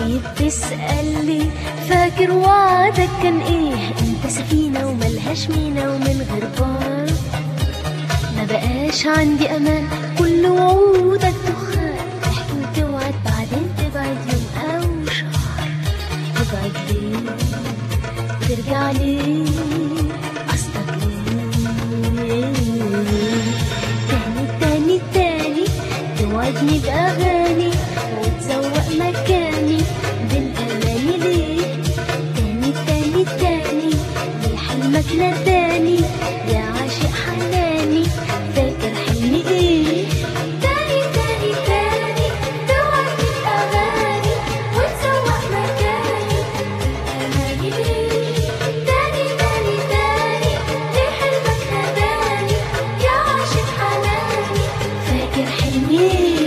طيب تسأل لي فاكر وعدك كان ايه انت سفينة وملهاش مينا ومن غير بار ما بقاش عندي امان كل وعودك دخان تحكي وتوعد بعدين تبعد يوم او شهر تبعد ليه ترجع ليه قصدك ليه تاني تاني تاني توعدني بأغاني وتزوق مكاني بالأماني ليه تاني تاني تاني ليه حلمك ناداني يا عاشق حناني فاكر حلمي ايه تاني تاني تاني توعدني بأغاني وتزوق مكاني بالأماني ليه تاني تاني تاني ليه حلمك ناداني يا عاشق حناني فاكر حلمي ايه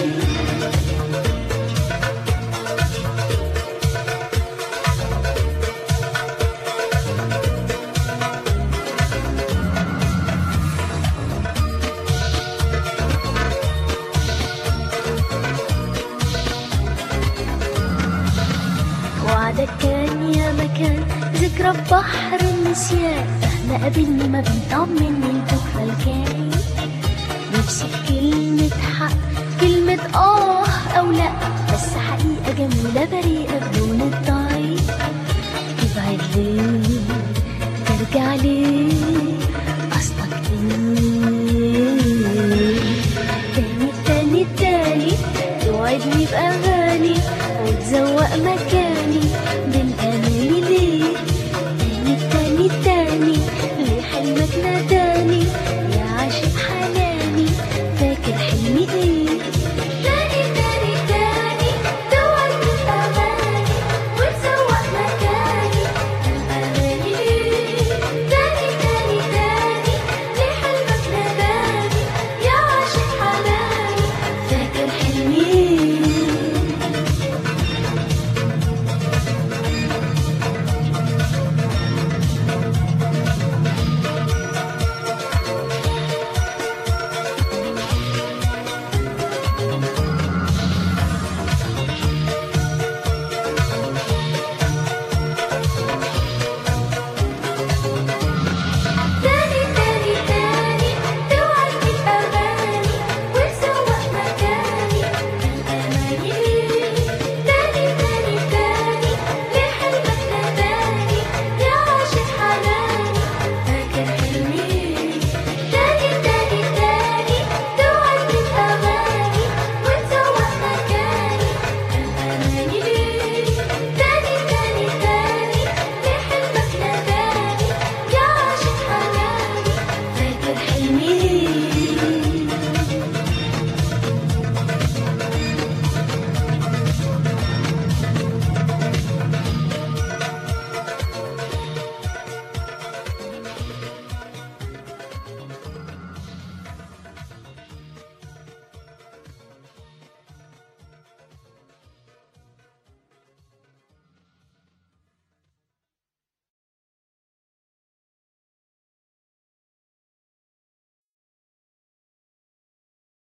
وعدك كان يا مكان ذكرى في بحر النسيان مهما قابلني ما بيطمني البكرة الجاي نفسي في كلمة حق كلمة آه أو لأ بس حقيقة جميلة بريئة